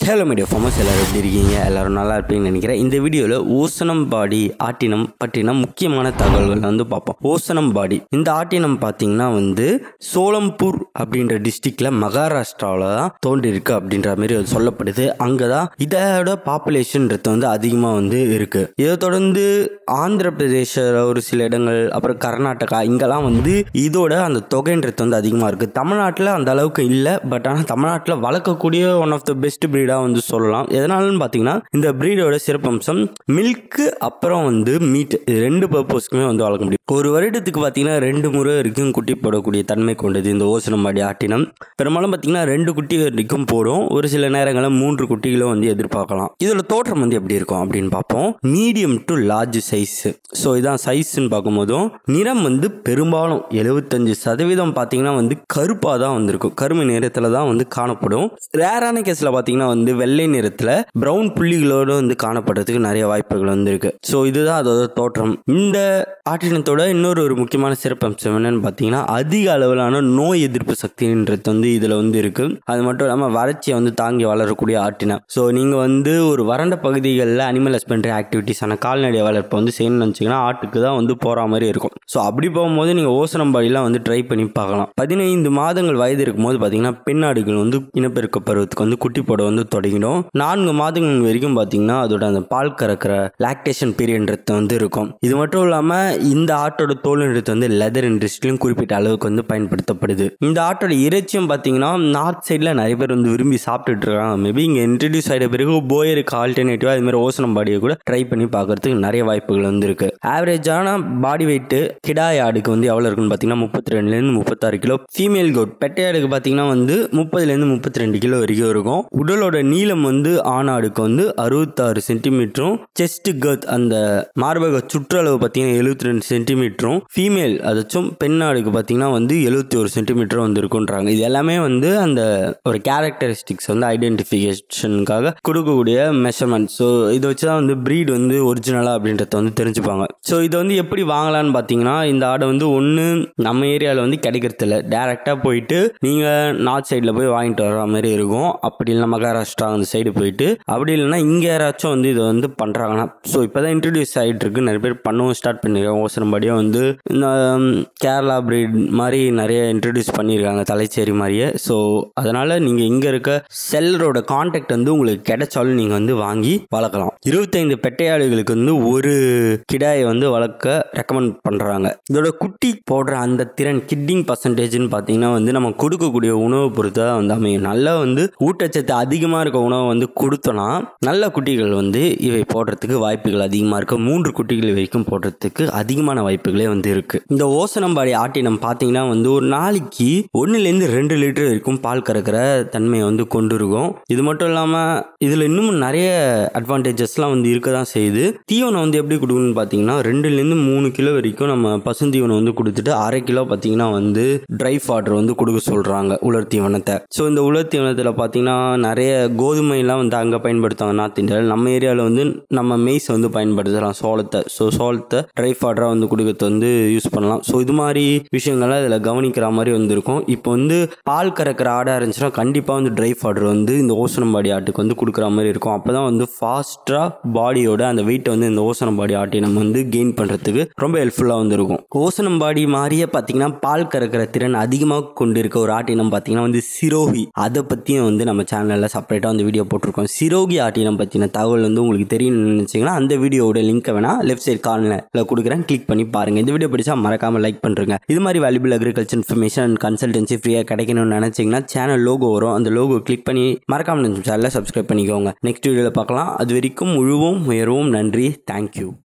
hello media farmers எல்லோரும் எப்படி இருக்கீங்க எல்லோரும் நல்லா இருப்பீங்கன்னு நினைக்கிறேன் இந்த வீடியோவில் ஓசனம் பாடி ஆட்டினம் பற்றின முக்கியமான தகவல்கள் வந்து பார்ப்போம் ஓசனம் பாடி இந்த ஆட்டினம் பார்த்தீங்கன்னா வந்து சோலம்பூர் அப்படின்ற டிஸ்ட்ரிக்டில் மகாராஷ்டிராவில் தான் தோன்றிருக்கு அப்படின்ற மாதிரி அது சொல்லப்படுது அங்கே தான் இதோட பாப்புலேஷன்றது வந்து அதிகமாக வந்து இருக்குது இதை தொடர்ந்து ஆந்திர பிரதேச ஒரு சில இடங்கள் அப்புறம் கர்நாடகா இங்கெல்லாம் வந்து இதோட அந்த தொகைன்றது வந்து அதிகமாக இருக்குது தமிழ்நாட்டில் அந்த அளவுக்கு இல்லை பட் ஆனால் தமிழ்நாட்டில் வளர்க்கக்கூடிய ஒன் ஆஃப் த பெஸ்ட் ப்ரீடாக வந்து சொல்லலாம் எதனாலன்னு பார்த்தீங்கன்னா இந்த ப்ரீடோட சிறப்பம்சம் மில்க்கு அப்புறம் வந்து மீட் இது ரெண்டு பர்பஸ்க்குமே வந்து வளர்க்க முடியும் ஒரு வருடத்துக்கு பார்த்தீங்கன்னா ரெண்டு முறை வரைக்கும் குட்டி போடக்கூடிய தன்மை கொண்டது இந்த ஓசனம்பாடி ஆட்டினம் பெரும்பாலும் பார்த்தீங்கன்னா ரெண்டு குட்டி வரைக்கும் போடும் ஒரு சில நேரங்களில் மூன்று குட்டிகளும் வந்து எதிர்பார்க்கலாம் இதில் தோற்றம் வந்து எப்படி இருக்கும் அப்படின்னு பார்ப்போம் medium to large size so இதான் சைஸ்ன்னு பார்க்கும்போதும் நிறம் வந்து பெரும்பாலும் எழுபத்தஞ்சு சதவீதம் பார்த்தீங்கன்னா வந்து கருப்பாக தான் வந்திருக்கும் கருமை நிறத்தில் தான் வந்து காணப்படும் ரேரான கேஸில் பார்த்தீங்கன்னா வந்து வெள்ளை நிறத்தில் ப்ரௌன் புள்ளிகளோடு வந்து காணப்படுறதுக்கு நிறைய வாய்ப்புகள் வந்து இருக்கு ஸோ இதுதான் அதோட தோற்றம் இந்த ஆட்டினத்தோட இன்னொரு ஒரு முக்கியமான சிறப்பம்சம் என்னன்னு பார்த்தீங்கன்னா அதிக அளவிலான நோய் எதிர்ப்பு சக்தின்றது வந்து இதில் வந்து இருக்கு அது மட்டும் இல்லாமல் வறட்சியை வந்து தாங்கி வளரக்கூடிய ஆட்டினம் ஸோ நீங்கள் வந்து ஒரு வறண்ட பகுதிகளில் அனிமல் ஹஸ்பண்டரி ஆக்டிவிட்டிஸான கால்நடை வளர்ப்பை வந்து செய்யணும்னு நினச்சிங்கன்னா ஆட்டுக்கு தான் வந்து போகிற மாதிரி இருக்கும் ஸோ அப்படி போகும்போது நீங்கள் ஓசனம்பாடிலாம் வந்து ட்ரை பண்ணி பார்க்கலாம் பதினைந்து மாதங்கள் வயது இருக்கும்போது பார்த்தீங்கன்னா பெண்ணாடுகள் வந்து இனப்பெருக்க பருவத்துக்கு வந்து குட்டி போட வந்து தொடங்கிடும் நான்கு மாதங்கள் வரைக்கும் பார்த்தீங்கன்னா அதோட அந்த பால் கறக்கிற லாக்டேஷன் பீரியட்ன்றது வந்து இருக்கும் இது மட்டும் இல்லாமல் இந்த ஆட்டோட தோல்ன்றது வந்து லெதர் இண்டஸ்ட்ரியிலும் குறிப்பிட்ட அளவுக்கு வந்து பயன்படுத்தப்படுது இந்த ஆட்டோட இறைச்சியும் பார்த்தீங்கன்னா நார்த் சைடில் நிறைய பேர் வந்து விரும்பி சாப்பிட்டுட்டு இருக்காங்க மேபி இங்கே இன்ட்ரடியூஸ் ஆகிட்ட பிறகு போயருக்கு ஆல்டர்னேட்டிவாக அது மாதிரி ஓசனம் பாடியை கூட ட்ரை பண்ணி பார்க்கறதுக்கு நிறைய வாய்ப்புகள் வந்து இருக்கு ஆவரேஜான பாடி வெயிட் கிடாய் ஆடுக்கு வந்து எவ்வளோ இருக்குன்னு பார்த்தீங்கன்னா முப்பத்தி ரெண்டுலேருந்து முப்பத்தாறு கிலோ ஃபீமேல் கோட் பெட்டை ஆடுக்கு பார்த்தீங்கன்னா வந்து முப்பதுலேருந்து முப்பத்தி ரெண்டு கிலோ வரைக்கும் இருக்கும் உடலோட நீளம் வந்து ஆண் ஆடுக்கு வந்து அறுபத்தாறு சென்டிமீட்டரும் செஸ்ட் கர்த் அந்த மார்பக சுற்றளவு பார்த்தீங்கன்னா எழுபத்தி ரெண்டு சென்டிமீட்டரும் ஃபீமேல் அதாச்சும் பெண் ஆடுக்கு பார்த்தீங்கன்னா வந்து எழுபத்தி ஒரு சென்டிமீட்டர் வந்து இருக்குன்றாங்க இது எல்லாமே வந்து அந்த ஒரு கேரக்டரிஸ்டிக்ஸ் வந்து ஐடென்டிஃபிகேஷனுக்காக கொடுக்கக்கூடிய மெஷர்மெண்ட் ஸோ இதை வச்சு தான் வந்து ப்ரீட் வந்து ஒரிஜினலாக அப்படின்றத வந்து தெரிஞ்சுப்பாங்க ஸோ இதை வந்து எப்படி வாங்கலாம்னு பார்த்தீங்கன்னா இந்த ஆடை வந்து ஒன்று நம்ம ஏரியாவில் வந்து கிடைக்கிறது இல்லை டேரெக்டாக போயிட்டு நீங்கள் நார்த் சைடில் போய் வாங்கிட்டு வர மாதிரி இருக்கும் அப்படி இல்லை மகாராஷ்டிரா அந்த சைடு போயிட்டு அப்படி இல்லைன்னா இங்கே யாராச்சும் வந்து இதை வந்து பண்ணுறாங்கன்னா ஸோ இப்போ தான் இன்ட்ரடியூஸ் ஆகிட்டு இருக்கு நிறைய பேர் பண்ணவும் ஸ்டார்ட் பண்ணிருக்காங்க ஓசனம்படியாக வந்து இந்த ம், கேரளா பிரீட் மாதிரி நிறைய இன்ட்ரடியூஸ் பண்ணியிருக்காங்க தலைச்சேரி மாதிரியே ஸோ அதனால் நீங்கள் இங்கே இருக்க செல்லரோட கான்டாக்ட் வந்து உங்களுக்கு கிடைச்சாலும் நீங்கள் வந்து வாங்கி வளர்க்கலாம் இருபத்தைந்து பெட்டையாடுகளுக்கு வந்து ஒரு கிடாயை வந்து வளர்க்க ரெக்கமெண்ட் பண்ணுறாங்க இதோட குட்டி போடுற அந்த திறன் கிட்டிங் பர்சன்டேஜ்னு பார்த்தீங்கன்னா வந்து நம்ம கொடுக்கக்கூடிய உணவை பொறுத்து தான் வந்து அமையும் நல்லா வந்து ஊட்டச்சத்து அதிகமாக இருக்க உணவை வந்து கொடுத்தோன்னா நல்ல குட்டிகள் வந்து இவை போடுறதுக்கு வாய்ப்புகள் அதிகமாக இருக்கு மூன்று குட்டிகள் வரைக்கும் போடுறதுக்கு அதிகமான வாய்ப்புகளே வந்து இருக்கு இந்த ஓசனம்பாடி ஆட்டினம் பார்த்தீங்கன்னா வந்து ஒரு நாளைக்கு ஒன்றுலேருந்து ரெண்டு லிட்டர் வரைக்கும் பால் கறக்கிற தன்மையை வந்து கொண்டு இருக்கும் இது மட்டும் இல்லாமல் இதில் இன்னும் நிறைய அட்வான்டேஜஸ்லாம் வந்து இருக்க தான் செய்யுது தீவனம் வந்து எப்படி கொடுக்கணும்னு பார்த்தீங்கன்னா ரெண்டுலேருந்து மூணு கிலோ வரைக்கும் நம்ம பசுந்தீவனம் வந்து கொடுத்துட்டு அரை கிலோ பார்த்தீங்கன்னா வந்து ட்ரை ஃபாடர் வந்து கொடுக்க சொல்கிறாங்க உலர் தீவனத்தை ஸோ இந்த உலர் தீவனத்தில் பார்த்தீங்கன்னா நிறைய கோதுமைலாம் வந்து அங்கே பயன்படுத்துவாங்க நார்த் இந்தியாவில் நம்ம ஏரியாவில் வந்து நம்ம மெய்ஸ் வந்து பயன்படுத்தலாம் சோளத்தை ஸோ சோளத்தை ட்ரை ஃபாடராக வந்து கொடுக்கறது வந்து யூஸ் பண்ணலாம் ஸோ இது மாதிரி விஷயங்கள்லாம் இதில் கவனிக்கிற மாதிரி வந்திருக்கும் இப்போ வந்து பால் கறக்கிற ஆடாக இருந்துச்சுன்னா கண்டிப்பாக வந்து ட்ரை ஃபாடர் வந்து இந்த ஓசனம்பாடி ஆட்டுக்கு வந்து கொடுக்குற மாதிரி இருக்கும் அப்போ தான் வந்து ஃபாஸ்ட்டாக பாடியோட அந்த வெயிட்டை வந்து இந்த ஓசனம்பாடி ஆட்டை நம்ம வந்து கெயின் பண்ணுறதுக்கு ரொம்ப ஹெல்ப்ஃபுல்லாக வந்து இருக்கும் ஓசனம்பாடி மாதிரியே பார்த்தீங்கன்னா பால் கறக்கிற திறன் அதிகமாக கொண்டு இருக்க ஒரு ஆட்டினம் பார்த்தீங்கன்னா வந்து சிரோகி அதை பற்றியும் வந்து நம்ம சேனலில் செப்பரேட்டாக வந்து வீடியோ போட்டிருக்கோம் சிரோகி ஆட்டினம் பற்றின தகவல் வந்து உங்களுக்கு தெரியணும்னு நினச்சிங்கன்னா அந்த வீடியோவோட லிங்க்கை வேணால் லெஃப்ட் சைட் கார்னரில் கொடுக்குறேன் கிளிக் பண்ணி பாருங்கள் இந்த வீடியோ பிடிச்சா மறக்காமல் லைக் பண்ணுறேங்க இது மாதிரி valuable agriculture information and consultancy ஃப்ரீயாக கிடைக்கணும்னு நினச்சிங்கன்னா சேனல் லோகோ வரும் அந்த லோகோ கிளிக் பண்ணி மறக்காமல் சேனலில் சப்ஸ்கிரைப் பண்ணிக்கோங்க நெக்ஸ்ட் வீடியோவில் பார்க்கலாம் அது வரைக்கும் முழுவும் உயர்வும் நன்றி தேங்க்யூ